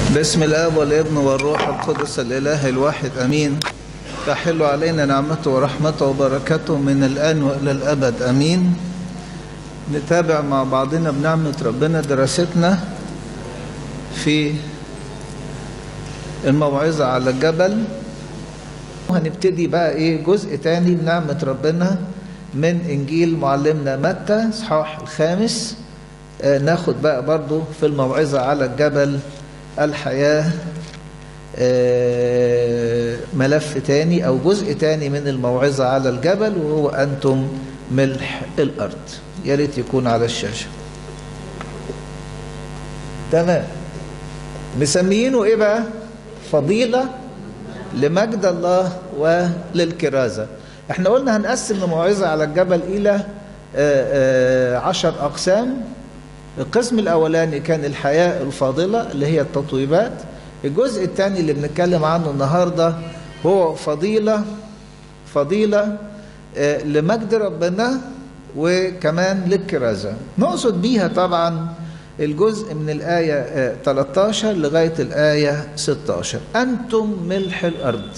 باسم الاب والابن والروح القدس الاله الواحد امين تحل علينا نعمته ورحمته وبركته من الان والى الابد امين نتابع مع بعضنا بنعمه ربنا دراستنا في الموعظه على الجبل وهنبتدي بقى ايه جزء تاني بنعمه ربنا من انجيل معلمنا متى اصحاح الخامس آه ناخد بقى برضو في الموعظه على الجبل الحياة ملف تاني أو جزء تاني من الموعظة على الجبل وهو أنتم ملح الأرض يا ريت يكون على الشاشة تمام مسميينه إيه بقى؟ فضيلة لمجد الله وللكرازة احنا قلنا هنقسم الموعظة على الجبل إلى عشر أقسام القسم الأولاني كان الحياة الفاضلة اللي هي التطويبات الجزء الثاني اللي بنتكلم عنه النهاردة هو فضيلة فضيلة لمجد ربنا وكمان للكرازة نقصد بيها طبعا الجزء من الآية 13 لغاية الآية 16 أنتم ملح الأرض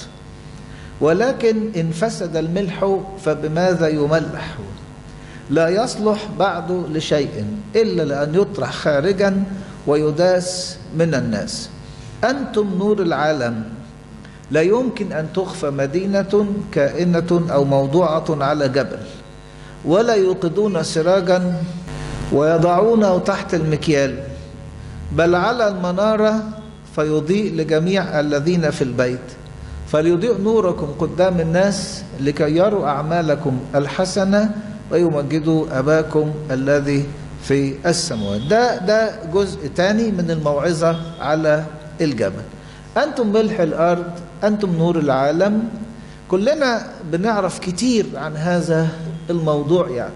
ولكن إن فسد الملح فبماذا يملح لا يصلح بعد لشيء إلا لأن يطرح خارجا ويداس من الناس أنتم نور العالم لا يمكن أن تخفى مدينة كائنة أو موضوعة على جبل ولا يوقدون سراجا ويضعونه تحت المكيال بل على المنارة فيضيء لجميع الذين في البيت فليضيء نوركم قدام الناس لكي يروا أعمالكم الحسنة ويمجدوا أباكم الذي في السماوات ده ده جزء تاني من الموعظة على الجبل أنتم ملح الأرض أنتم نور العالم كلنا بنعرف كتير عن هذا الموضوع يعني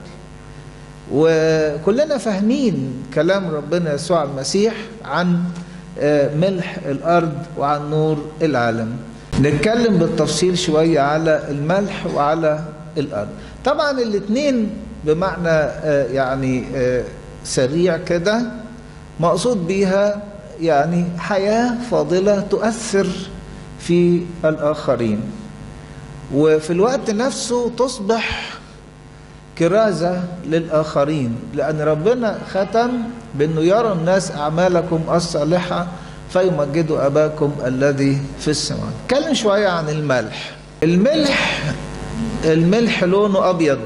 وكلنا فاهمين كلام ربنا يسوع المسيح عن ملح الأرض وعن نور العالم نتكلم بالتفصيل شوية على الملح وعلى الأرض طبعا الاثنين بمعنى يعني سريع كده مقصود بيها يعني حياة فاضلة تؤثر في الآخرين وفي الوقت نفسه تصبح كرازة للآخرين لأن ربنا ختم بأنه يرى الناس أعمالكم الصالحة فيمجدوا أباكم الذي في السماء نتكلم شوية عن الملح الملح الملح لونه أبيض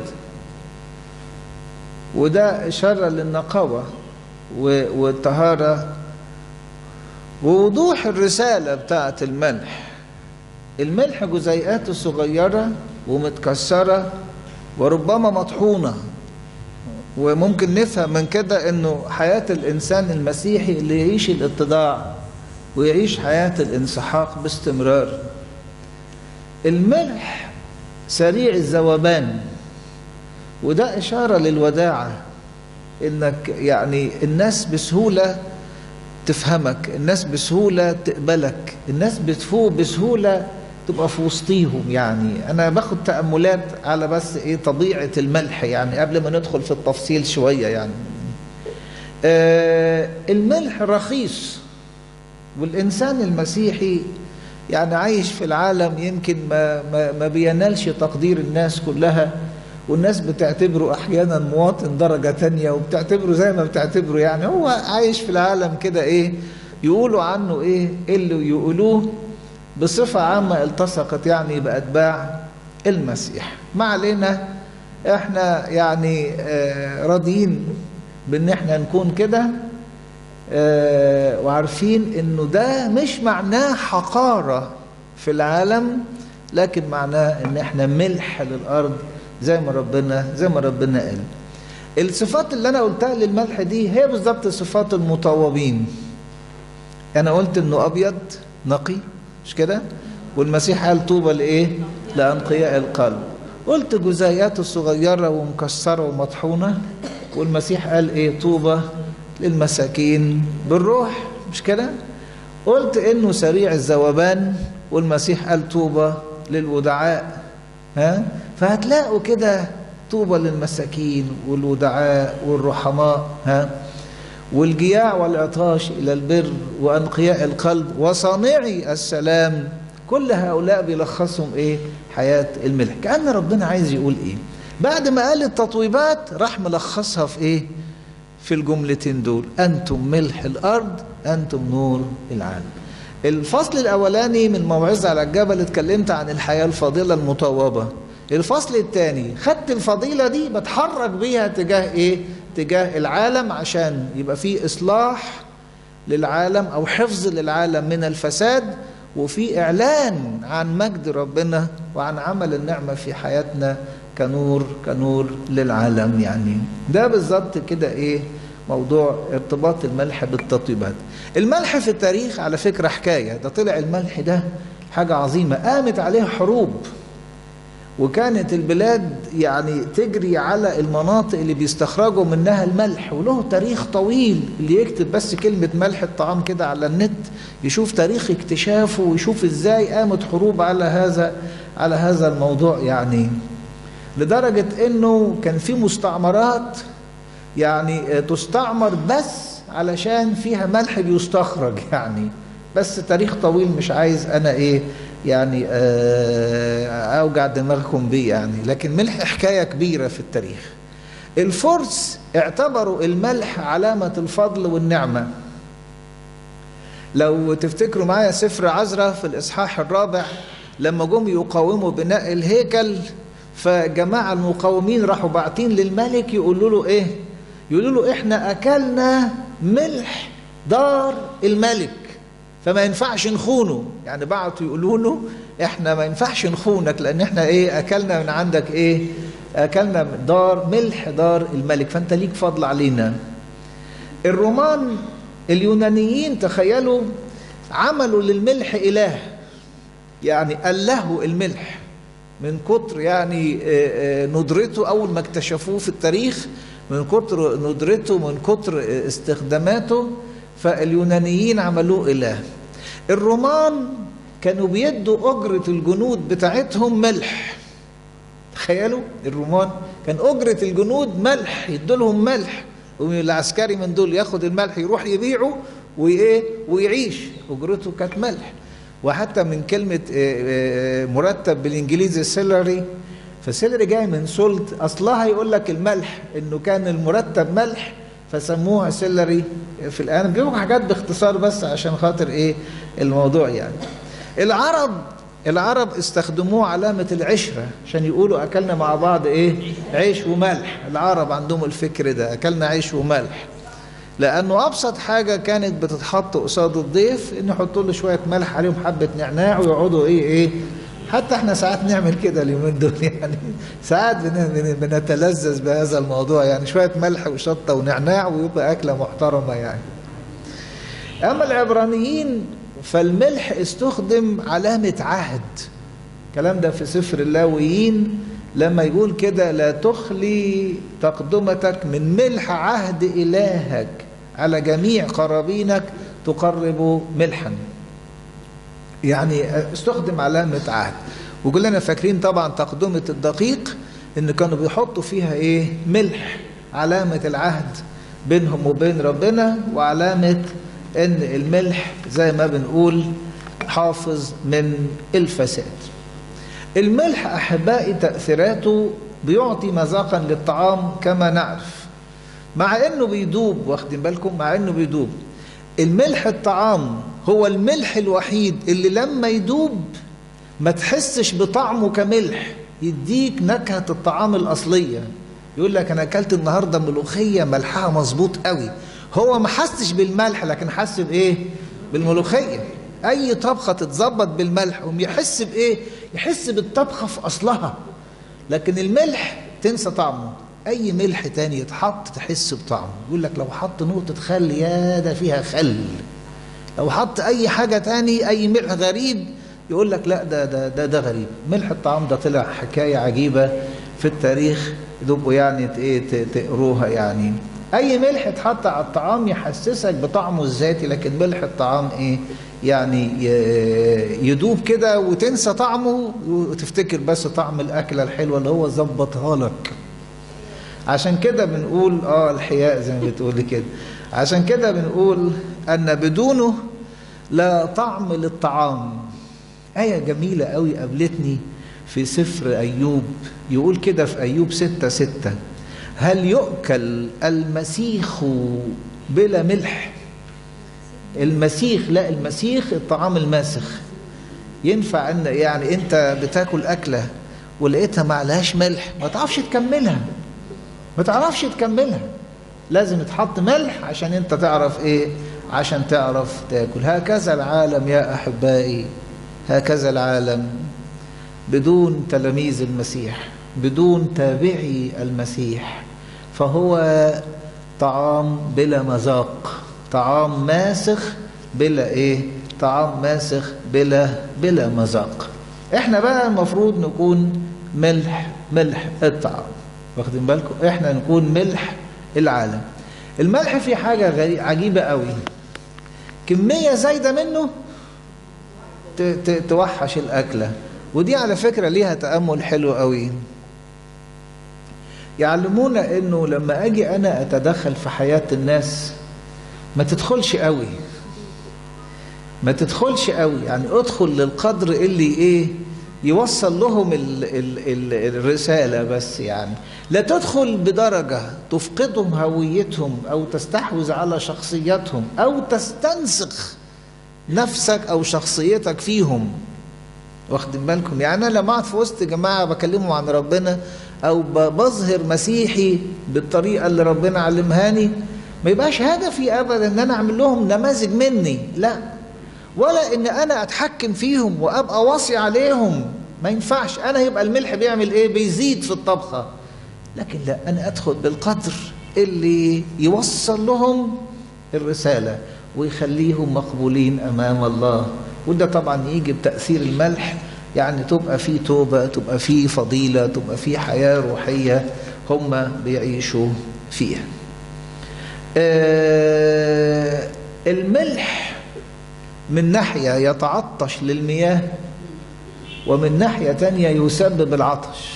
وده إشارة للنقاوة والطهارة ووضوح الرسالة بتاعة الملح الملح جزيئاته صغيرة ومتكسرة وربما مطحونة وممكن نفهم من كده انه حياة الانسان المسيحي اللي يعيش الاتضاع ويعيش حياة الانسحاق باستمرار الملح سريع الذوبان وده إشارة للوداعة إنك يعني الناس بسهولة تفهمك الناس بسهولة تقبلك الناس بتفوق بسهولة تبقى في وسطيهم يعني أنا باخد تأملات على بس إيه طبيعة الملح يعني قبل ما ندخل في التفصيل شوية يعني آه الملح رخيص والإنسان المسيحي يعني عايش في العالم يمكن ما, ما, ما بينالش تقدير الناس كلها والناس بتعتبره احيانا مواطن درجة تانية وبتعتبره زي ما بتعتبره يعني هو عايش في العالم كده ايه يقولوا عنه ايه اللي يقولوه بصفة عامة التصقت يعني بأتباع المسيح ما علينا احنا يعني آه راضيين بان احنا نكون كده آه وعارفين انه ده مش معناه حقارة في العالم لكن معناه ان احنا ملح للارض زي ما ربنا زي ما ربنا قال الصفات اللي انا قلتها للملح دي هي بالظبط صفات المطوبين انا قلت انه ابيض نقي مش كده والمسيح قال طوبى لايه لانقياء القلب قلت جزيئاته صغيره ومكسره ومطحونه والمسيح قال ايه طوبى للمساكين بالروح مش كده قلت انه سريع الذوبان والمسيح قال طوبى للودعاء ها فهتلاقوا كده طوبى للمساكين والودعاء والرحماء ها والجياع والعطاش إلى البر وأنقياء القلب وصانعي السلام كل هؤلاء بيلخصهم إيه حياة الملح كأن ربنا عايز يقول إيه بعد ما قال التطويبات راح ملخصها في إيه في الجملتين دول أنتم ملح الأرض أنتم نور العالم الفصل الأولاني من موعظة على الجبل اتكلمت عن الحياة الفاضلة المطوبة الفصل الثاني خدت الفضيلة دي بتحرك بيها تجاه إيه تجاه العالم عشان يبقى فيه إصلاح للعالم أو حفظ للعالم من الفساد وفي إعلان عن مجد ربنا وعن عمل النعمة في حياتنا كنور كنور للعالم يعني ده بالظبط كده إيه موضوع ارتباط الملح بالتطيبات الملح في التاريخ على فكرة حكاية ده طلع الملح ده حاجة عظيمة قامت عليها حروب وكانت البلاد يعني تجري على المناطق اللي بيستخرجوا منها الملح وله تاريخ طويل اللي يكتب بس كلمة ملح الطعام كده على النت يشوف تاريخ اكتشافه ويشوف ازاي قامت حروب على هذا على هذا الموضوع يعني لدرجة انه كان في مستعمرات يعني تستعمر بس علشان فيها ملح بيستخرج يعني بس تاريخ طويل مش عايز انا ايه يعني اوجع دماغكم بيه يعني لكن ملح حكايه كبيره في التاريخ الفرس اعتبروا الملح علامه الفضل والنعمه لو تفتكروا معايا سفر عزرا في الاصحاح الرابع لما جم يقاوموا بناء الهيكل فجماعه المقاومين راحوا باعتين للملك يقولوا له ايه يقولوا له احنا اكلنا ملح دار الملك فما ينفعش نخونه يعني بعتوا يقولوا له احنا ما ينفعش نخونك لان احنا ايه اكلنا من عندك ايه اكلنا دار ملح دار الملك فانت ليك فضل علينا الرومان اليونانيين تخيلوا عملوا للملح اله يعني ألهوا الملح من كتر يعني ندرته اول ما اكتشفوه في التاريخ من كتر ندرته من كتر استخداماته فاليونانيين عملوه إله الرومان كانوا بيدوا أجرة الجنود بتاعتهم ملح تخيلوا الرومان كان أجرة الجنود ملح يدوا لهم ملح والعسكري من دول ياخد الملح يروح يبيعه وإيه ويعيش أجرته كانت ملح وحتى من كلمة مرتب بالإنجليزي سيلري فسيلري جاي من سولت أصلها يقول لك الملح إنه كان المرتب ملح فسموها سيلري في الآن بيجيبوا حاجات باختصار بس عشان خاطر إيه الموضوع يعني العرب العرب استخدموه علامة العشرة عشان يقولوا أكلنا مع بعض إيه عيش وملح العرب عندهم الفكر ده أكلنا عيش وملح لأنه أبسط حاجة كانت بتتحط قصاد الضيف إن يحطوا له شوية ملح عليهم حبة نعناع ويقعدوا إيه إيه حتى احنا ساعات نعمل كده اليومين دول يعني ساعات بنتلذذ بهذا الموضوع يعني شويه ملح وشطه ونعناع ويبقى اكله محترمه يعني. اما العبرانيين فالملح استخدم علامه عهد. الكلام ده في سفر اللاويين لما يقول كده لا تخلي تقدمتك من ملح عهد الهك على جميع قرابينك تقرب ملحا. يعني استخدم علامة عهد وكلنا فاكرين طبعا تقدمة الدقيق ان كانوا بيحطوا فيها ايه ملح علامة العهد بينهم وبين ربنا وعلامة ان الملح زي ما بنقول حافظ من الفساد الملح احبائي تأثيراته بيعطي مذاقا للطعام كما نعرف مع انه بيدوب واخدين بالكم مع انه بيدوب الملح الطعام هو الملح الوحيد اللي لما يدوب ما تحسش بطعمه كملح يديك نكهة الطعام الأصلية يقول لك أنا أكلت النهاردة ملوخية ملحها مظبوط قوي هو ما حسش بالملح لكن حس بإيه بالملوخية أي طبخة تتظبط بالملح يحس بإيه يحس بالطبخة في أصلها لكن الملح تنسى طعمه اي ملح تاني يتحط تحس بطعمه يقول لك لو حط نقطه خل يا ده فيها خل لو حط اي حاجه تاني اي ملح غريب يقول لك لا ده ده ده, ده غريب ملح الطعام ده طلع حكايه عجيبه في التاريخ تبقوا يعني ايه تقروها يعني اي ملح اتحط على الطعام يحسسك بطعمه الذاتي لكن ملح الطعام ايه يعني يدوب كده وتنسى طعمه وتفتكر بس طعم الاكله الحلوه اللي هو ظبطها لك عشان كده بنقول اه الحياء زي ما بتقولي كده عشان كده بنقول أن بدونه لا طعم للطعام آية جميلة قوي قابلتني في سفر أيوب يقول كده في أيوب ستة ستة هل يؤكل المسيخ بلا ملح المسيخ لا المسيخ الطعام الماسخ ينفع ان يعني انت بتاكل اكله ولقيتها ما عليهاش ملح ما تعرفش تكملها ما تعرفش تكملها لازم يتحط ملح عشان انت تعرف ايه عشان تعرف تاكل هكذا العالم يا احبائي هكذا العالم بدون تلاميذ المسيح بدون تابعي المسيح فهو طعام بلا مذاق طعام ماسخ بلا ايه طعام ماسخ بلا بلا مذاق احنا بقى المفروض نكون ملح ملح الطعام واخدين بالكم احنا نكون ملح العالم الملح فيه حاجه غريبة عجيبه قوي كميه زايده منه توحش الاكله ودي على فكره ليها تامل حلو قوي يعلمونا انه لما اجي انا اتدخل في حياه الناس ما تدخلش قوي ما تدخلش قوي يعني ادخل للقدر اللي ايه يوصل لهم ال ال ال الرسالة بس يعني لا تدخل بدرجة تفقدهم هويتهم أو تستحوذ على شخصيتهم أو تستنسخ نفسك أو شخصيتك فيهم واخدين بالكم يعني أنا لما أقعد في وسط جماعة بكلمهم عن ربنا أو بظهر مسيحي بالطريقة اللي ربنا علمهاني ما يبقاش هدفي ابدا ان انا اعمل لهم نماذج مني لا ولا ان انا اتحكم فيهم وابقى واصي عليهم ما ينفعش انا يبقى الملح بيعمل ايه بيزيد في الطبخه لكن لا انا ادخل بالقدر اللي يوصل لهم الرساله ويخليهم مقبولين امام الله وده طبعا يجي بتاثير الملح يعني تبقى في توبه تبقى في فضيله تبقى في حياه روحيه هم بيعيشوا فيها آه الملح من ناحية يتعطش للمياه ومن ناحية تانية يسبب العطش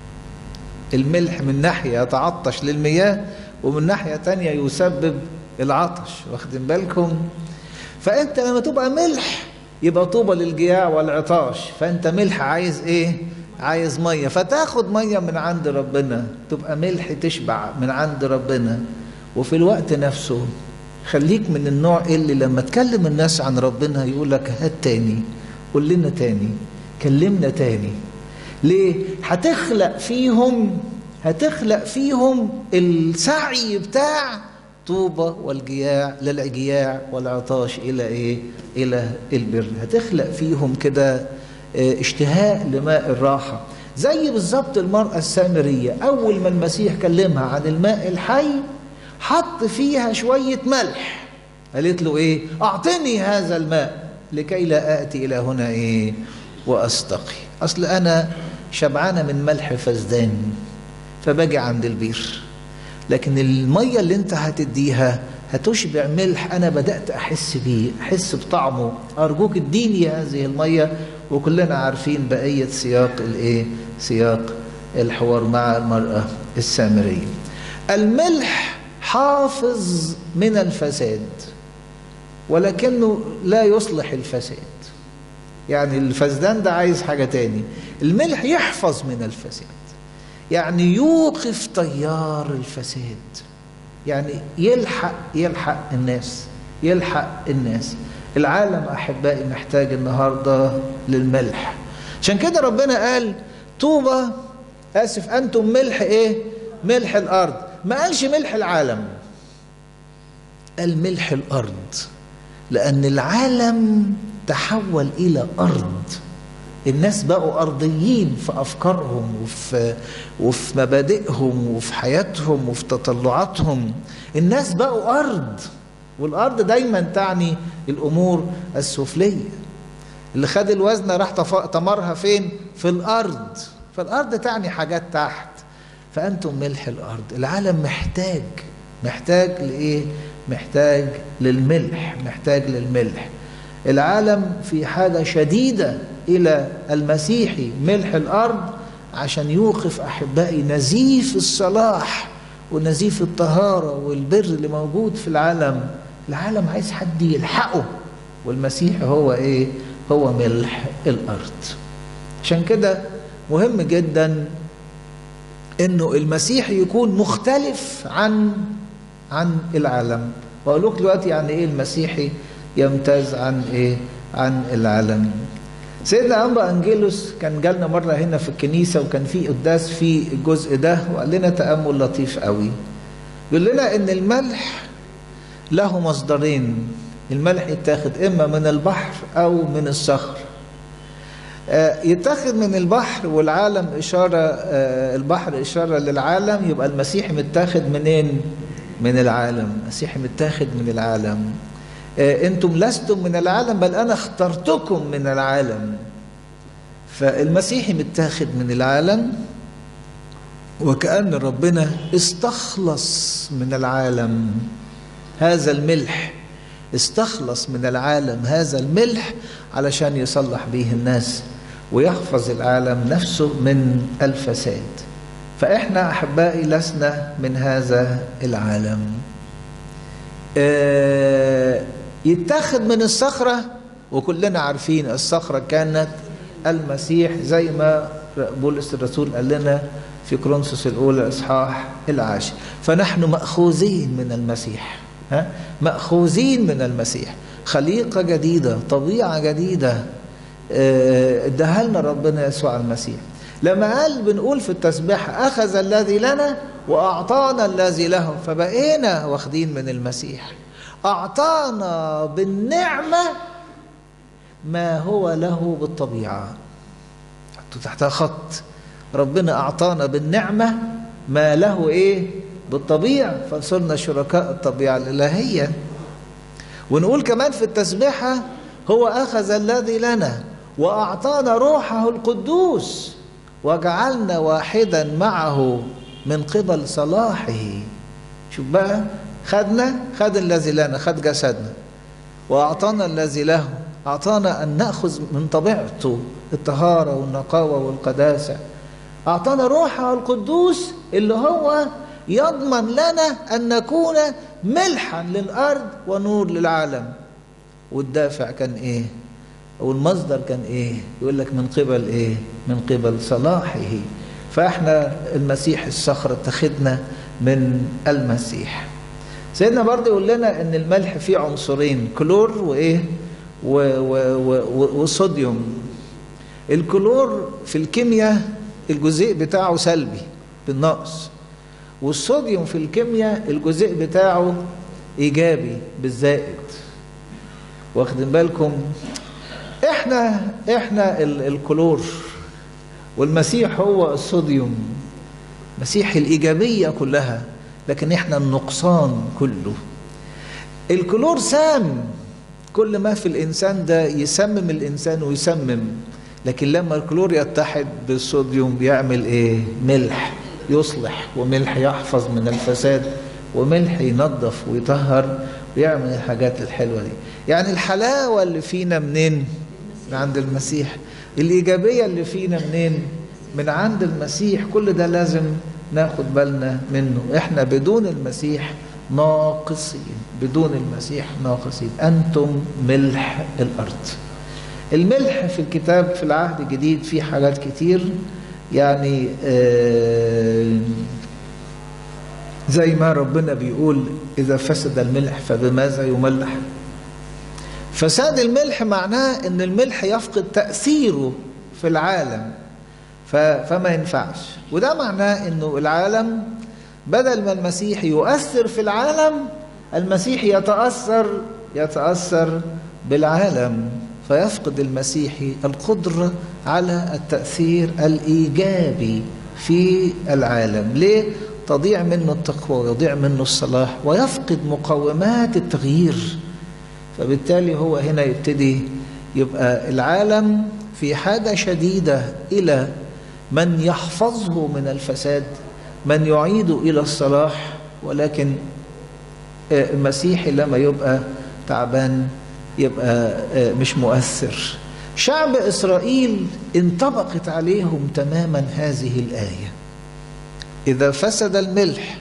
الملح من ناحية يتعطش للمياه ومن ناحية تانية يسبب العطش واخدين بالكم فأنت لما تبقى ملح يبقى طوبى للجياع والعطاش فأنت ملح عايز إيه عايز مية فتاخد مية من عند ربنا تبقى ملح تشبع من عند ربنا وفي الوقت نفسه خليك من النوع اللي لما تكلم الناس عن ربنا يقول لك هات تاني قول لنا تاني كلمنا تاني ليه هتخلق فيهم هتخلق فيهم السعي بتاع طوبى والجياع للجياع والعطاش الى ايه الى البر هتخلق فيهم كده اشتهاء لماء الراحه زي بالظبط المراه السامريه اول ما المسيح كلمها عن الماء الحي حط فيها شوية ملح قالت له ايه اعطني هذا الماء لكي لا اتي الى هنا ايه واستقي اصل انا شبعانة من ملح فزدان فباجي عند البير لكن المية اللي انت هتديها هتشبع ملح انا بدأت احس بيه احس بطعمه ارجوك اديني هذه المية وكلنا عارفين بقية سياق الايه سياق الحوار مع المرأة السامرية الملح حافظ من الفساد ولكنه لا يصلح الفساد يعني الفسدان ده عايز حاجة تاني الملح يحفظ من الفساد يعني يوقف تيار الفساد يعني يلحق يلحق الناس يلحق الناس العالم أحبائي محتاج النهاردة للملح عشان كده ربنا قال طوبى آسف أنتم ملح إيه ملح الأرض ما قالش ملح العالم قال ملح الأرض لأن العالم تحول إلى أرض الناس بقوا أرضيين في أفكارهم وفي, وفي مبادئهم وفي حياتهم وفي تطلعاتهم الناس بقوا أرض والأرض دايما تعني الأمور السفلية اللي خد الوزن راح تمرها فين في الأرض فالأرض تعني حاجات تحت فأنتم ملح الأرض العالم محتاج محتاج لإيه محتاج للملح محتاج للملح العالم في حاجة شديدة إلى المسيحي ملح الأرض عشان يوقف أحبائي نزيف الصلاح ونزيف الطهارة والبر اللي موجود في العالم العالم عايز حد يلحقه والمسيح هو ايه هو ملح الارض عشان كده مهم جدا انه المسيح يكون مختلف عن عن العالم واقول لك دلوقتي يعني ايه المسيحي يمتاز عن ايه عن العالم سيدنا أنبا أنجيلوس كان جالنا مرة هنا في الكنيسة وكان في قداس في الجزء ده وقال لنا تأمل لطيف قوي يقول لنا إن الملح له مصدرين الملح يتاخد إما من البحر أو من الصخر يتاخد من البحر والعالم إشارة البحر إشارة للعالم يبقى المسيح متاخد منين؟ من العالم المسيح متاخد من العالم انتم لستم من العالم بل انا اخترتكم من العالم فالمسيحي متاخد من العالم وكأن ربنا استخلص من العالم هذا الملح استخلص من العالم هذا الملح علشان يصلح به الناس ويحفظ العالم نفسه من الفساد فإحنا أحبائي لسنا من هذا العالم آه يتاخد من الصخرة وكلنا عارفين الصخرة كانت المسيح زي ما بولس الرسول قال لنا في كرونسوس الأولى إصحاح العاشر فنحن مأخوذين من المسيح ها؟ مأخوذين من المسيح خليقة جديدة طبيعة جديدة اداها لنا ربنا يسوع المسيح لما قال بنقول في التسبيح أخذ الذي لنا وأعطانا الذي له فبقينا واخدين من المسيح أعطانا بالنعمة ما هو له بالطبيعة حطوا تحتها خط ربنا أعطانا بالنعمة ما له إيه بالطبيعة فصرنا شركاء الطبيعة الإلهية ونقول كمان في التسبيحة هو أخذ الذي لنا وأعطانا روحه القدوس وجعلنا واحدا معه من قبل صلاحه شوف بقى خدنا خد الذي لنا خد جسدنا وأعطانا الذي له أعطانا أن نأخذ من طبيعته الطهارة والنقاوة والقداسة أعطانا روحه القدوس اللي هو يضمن لنا أن نكون ملحا للأرض ونور للعالم والدافع كان إيه والمصدر كان إيه يقول لك من قبل إيه من قبل صلاحه فإحنا المسيح الصخرة اتخذنا من المسيح سيدنا برضه يقول لنا ان الملح فيه عنصرين كلور وايه و و و وصوديوم الكلور في الكيمياء الجزيء بتاعه سلبي بالنقص والصوديوم في الكيمياء الجزيء بتاعه ايجابي بالزائد واخدين بالكم احنا احنا الكلور والمسيح هو الصوديوم مسيح الايجابيه كلها لكن احنا النقصان كله الكلور سام كل ما في الانسان ده يسمم الانسان ويسمم لكن لما الكلور يتحد بالصوديوم بيعمل ايه ملح يصلح وملح يحفظ من الفساد وملح ينظف ويطهر ويعمل الحاجات الحلوه دي يعني الحلاوه اللي فينا منين من عند المسيح الايجابيه اللي فينا منين من عند المسيح كل ده لازم ناخد بالنا منه احنا بدون المسيح ناقصين بدون المسيح ناقصين انتم ملح الارض الملح في الكتاب في العهد الجديد فيه حاجات كتير يعني آه زي ما ربنا بيقول اذا فسد الملح فبماذا يملح فساد الملح معناه ان الملح يفقد تاثيره في العالم فما ينفعش وده معناه انه العالم بدل ما المسيح يؤثر في العالم المسيح يتأثر يتأثر بالعالم فيفقد المسيحي القدرة على التأثير الإيجابي في العالم ليه؟ تضيع منه التقوى ويضيع منه الصلاح ويفقد مقومات التغيير فبالتالي هو هنا يبتدي يبقى العالم في حاجة شديدة إلى من يحفظه من الفساد من يعيد إلى الصلاح ولكن المسيحي لما يبقى تعبان يبقى مش مؤثر شعب إسرائيل انطبقت عليهم تماما هذه الآية إذا فسد الملح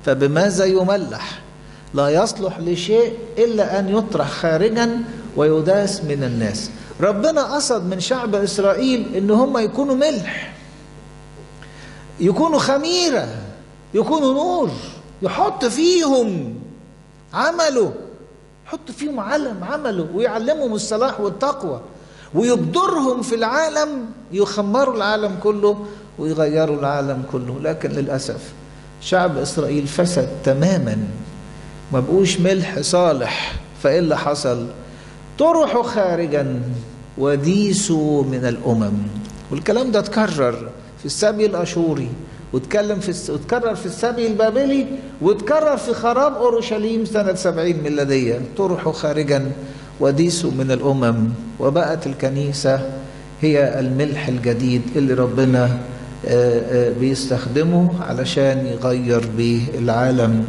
فبماذا يملح لا يصلح لشيء إلا أن يطرح خارجا ويداس من الناس ربنا قصد من شعب إسرائيل إن هم يكونوا ملح يكونوا خميرة يكونوا نور يحط فيهم عمله يحط فيهم علم عمله ويعلمهم الصلاح والتقوى ويبدرهم في العالم يخمروا العالم كله ويغيروا العالم كله لكن للأسف شعب إسرائيل فسد تماما ما بقوش ملح صالح فإيه اللي حصل طرحوا خارجا وديسوا من الأمم والكلام ده اتكرر في السبي الأشوري واتكلم في واتكرر في السبي البابلي واتكرر في خراب اورشليم سنه 70 ميلاديه طرحوا خارجا وديسوا من الامم وبقت الكنيسه هي الملح الجديد اللي ربنا بيستخدمه علشان يغير به العالم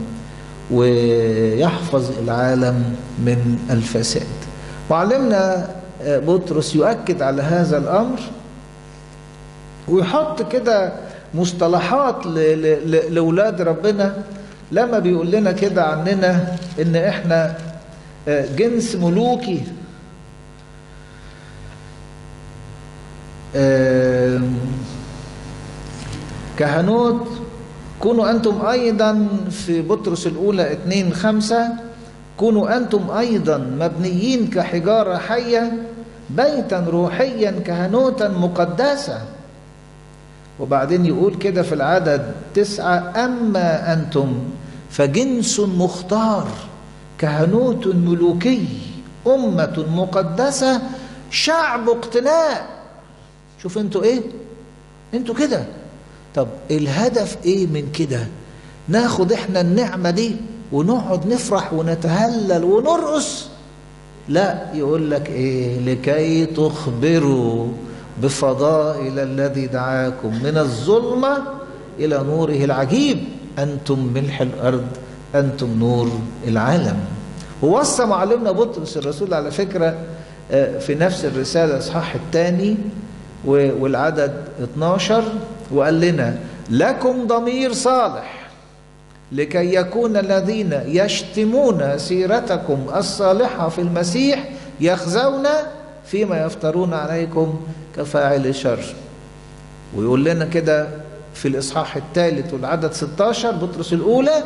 ويحفظ العالم من الفساد وعلمنا بطرس يؤكد على هذا الامر ويحط كده مصطلحات لاولاد ربنا لما بيقول لنا كده عننا ان احنا جنس ملوكي كهنوت كونوا أنتم أيضا في بطرس الأولى اتنين خمسة كونوا أنتم أيضا مبنيين كحجارة حية بيتا روحيا كهنوتا مقدسة وبعدين يقول كده في العدد تسعة أما أنتم فجنس مختار كهنوت ملوكي أمة مقدسة شعب اقتناء شوف انتوا ايه انتوا كده طب الهدف ايه من كده ناخد احنا النعمة دي ونقعد نفرح ونتهلل ونرقص لا يقول لك ايه لكي تخبروا بفضائل الذي دعاكم من الظلمة إلى نوره العجيب أنتم ملح الأرض أنتم نور العالم ووصى معلمنا بطرس الرسول على فكرة في نفس الرسالة الإصحاح الثاني والعدد 12 وقال لنا لكم ضمير صالح لكي يكون الذين يشتمون سيرتكم الصالحة في المسيح يخزون فيما يفترون عليكم كفاعل شر ويقول لنا كده في الإصحاح الثالث والعدد 16 بطرس الأولى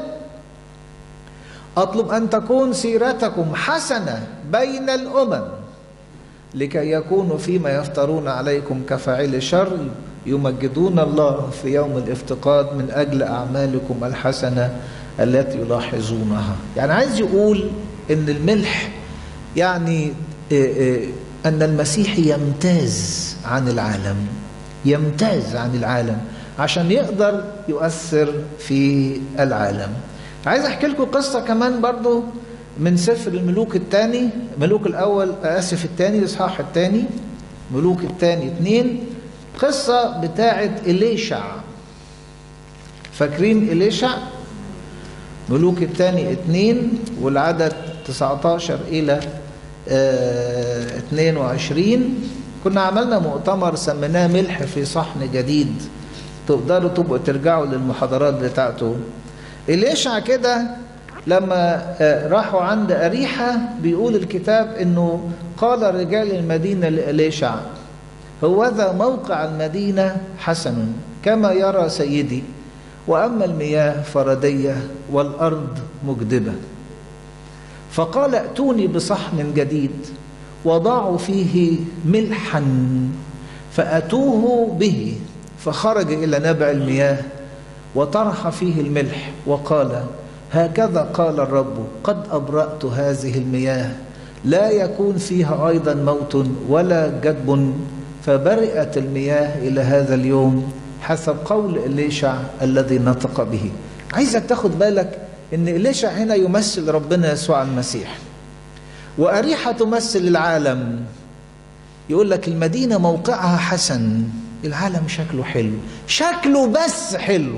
أطلب أن تكون سيرتكم حسنة بين الأمم لكي يكونوا فيما يفترون عليكم كفاعل شر يمجدون الله في يوم الافتقاد من أجل أعمالكم الحسنة التي يلاحظونها يعني عايز يقول إن الملح يعني أن المسيح يمتاز عن العالم يمتاز عن العالم عشان يقدر يؤثر في العالم عايز احكي لكم قصه كمان برضو من سفر الملوك الثاني ملوك الاول اسف الثاني الاصحاح الثاني ملوك الثاني اثنين قصه بتاعه اليشع فاكرين اليشع ملوك الثاني اثنين والعدد 19 الى اه 22 كنا عملنا مؤتمر سميناه ملح في صحن جديد تقدروا تبقوا ترجعوا للمحاضرات بتاعته اليشع كده لما راحوا عند أريحة بيقول الكتاب انه قال رجال المدينة لإليشع هوذا موقع المدينة حسن كما يرى سيدي وأما المياه فردية والأرض مجدبة فقال ائتوني بصحن جديد وضعوا فيه ملحا فأتوه به فخرج إلى نبع المياه وطرح فيه الملح وقال هكذا قال الرب قد أبرأت هذه المياه لا يكون فيها أيضا موت ولا جدب فبرئت المياه إلى هذا اليوم حسب قول إليشع الذي نطق به عايزك تاخد بالك ان إليشع هنا يمثل ربنا يسوع المسيح وأريحة تمثل العالم يقول لك المدينة موقعها حسن العالم شكله حلو شكله بس حلو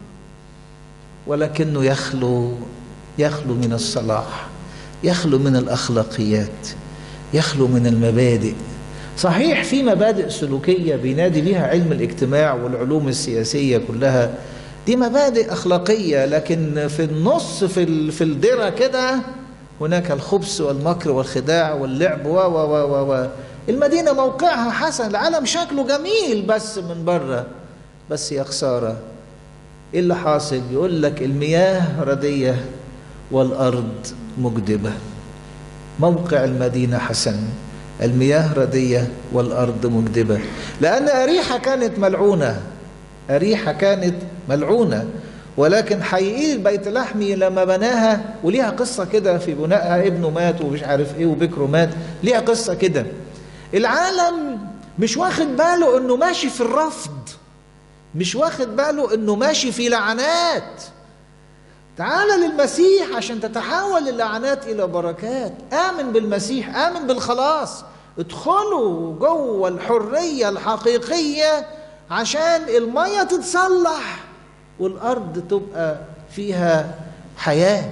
ولكنه يخلو يخلو من الصلاح يخلو من الأخلاقيات يخلو من المبادئ صحيح في مبادئ سلوكية بينادي بها علم الاجتماع والعلوم السياسية كلها دي مبادئ أخلاقية لكن في النص في ال- في الدرة كده هناك الخبث والمكر والخداع واللعب و و و و و المدينة موقعها حسن العالم شكله جميل بس من بره بس يا خسارة ايه اللي حاصل يقول لك المياه ردية والأرض مجدبة موقع المدينة حسن المياه ردية والأرض مجدبة لأن أريحة كانت ملعونة أريحة كانت ملعونة ولكن حقيقي بيت لحمي لما بناها وليها قصة كده في بنائها ابنه مات ومش عارف ايه وبكره مات ليها قصة كده العالم مش واخد باله انه ماشي في الرفض مش واخد باله انه ماشي في لعنات تعال للمسيح عشان تتحول اللعنات الى بركات امن بالمسيح امن بالخلاص ادخلوا جوه الحريه الحقيقيه عشان الميه تتصلح والارض تبقى فيها حياه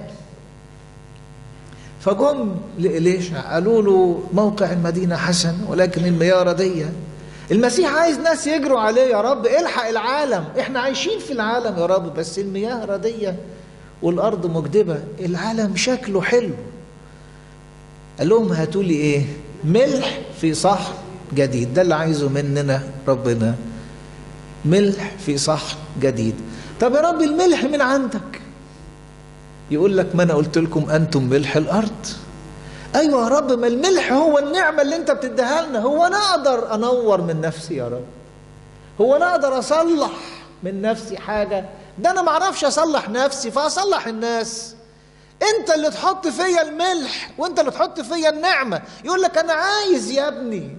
فجم لإليشع قالوا له موقع المدينة حسن ولكن المياه ردية المسيح عايز ناس يجروا عليه يا رب الحق العالم احنا عايشين في العالم يا رب بس المياه ردية والأرض مجدبة العالم شكله حلو قال لهم هاتوا لي ايه ملح في صحن جديد ده اللي عايزه مننا ربنا ملح في صحن جديد طب يا رب الملح من عندك يقول لك ما انا قلت لكم انتم ملح الارض ايوه يا رب ما الملح هو النعمه اللي انت بتديها لنا هو انا اقدر انور من نفسي يا رب هو انا اقدر اصلح من نفسي حاجه ده انا ما اعرفش اصلح نفسي فاصلح الناس انت اللي تحط فيا الملح وانت اللي تحط فيا النعمه يقول لك انا عايز يا ابني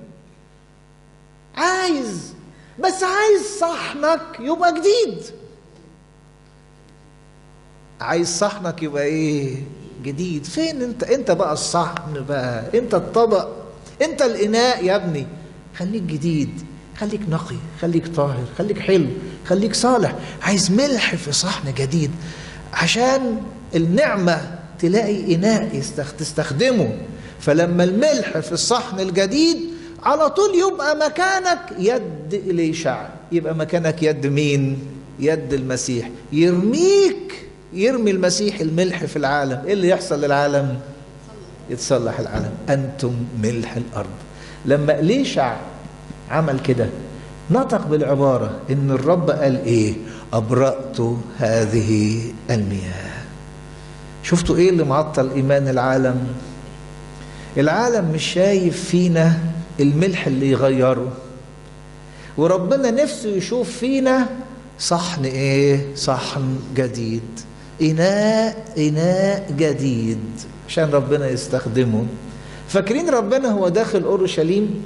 عايز بس عايز صحنك يبقى جديد عايز صحنك يبقى ايه جديد فين انت انت بقى الصحن بقى انت الطبق انت الاناء يا ابني خليك جديد خليك نقي خليك طاهر خليك حلو خليك صالح عايز ملح في صحن جديد عشان النعمة تلاقي إناء يستخ- تستخدمه فلما الملح في الصحن الجديد على طول يبقى مكانك يد إليشع يبقى مكانك يد مين يد المسيح يرميك يرمي المسيح الملح في العالم ايه اللي يحصل للعالم يتصلح العالم انتم ملح الارض لما إليشع عمل كده نطق بالعبارة ان الرب قال ايه ابرأت هذه المياه شفتوا ايه اللي معطل ايمان العالم العالم مش شايف فينا الملح اللي يغيره وربنا نفسه يشوف فينا صحن ايه صحن جديد اناء اناء جديد عشان ربنا يستخدمه فاكرين ربنا هو داخل اورشليم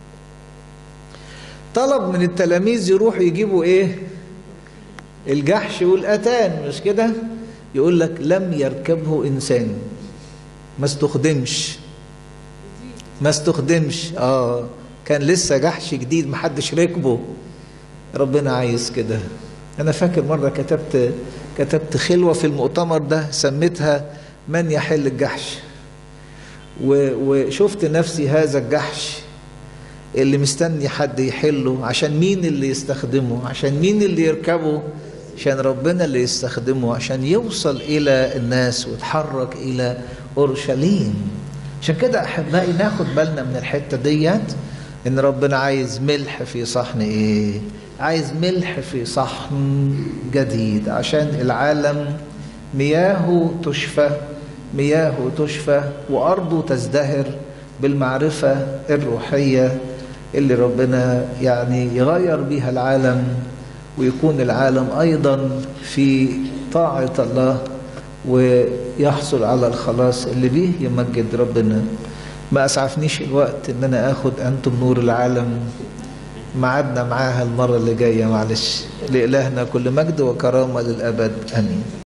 طلب من التلاميذ يروحوا يجيبوا ايه الجحش والاتان مش كده يقول لك لم يركبه انسان ما استخدمش ما استخدمش اه كان لسه جحش جديد محدش ركبه ربنا عايز كده انا فاكر مره كتبت كتبت خلوه في المؤتمر ده سميتها من يحل الجحش و- وشفت نفسي هذا الجحش اللي مستني حد يحله عشان مين اللي يستخدمه عشان مين اللي يركبه عشان ربنا اللي يستخدمه عشان يوصل إلى الناس ويتحرك إلى أورشليم عشان كده أحبائي ناخد بالنا من الحتة ديت إن ربنا عايز ملح في صحن إيه عايز ملح في صحن جديد عشان العالم مياهه تشفى مياهه تشفى وأرضه تزدهر بالمعرفة الروحية اللي ربنا يعني يغير بيها العالم ويكون العالم أيضا في طاعة الله ويحصل على الخلاص اللي بيه يمجد ربنا ما أسعفنيش الوقت إن أنا آخد أنتم نور العالم معادنا معاها المرة اللي جاية معلش لإلهنا كل مجد وكرامة للأبد آمين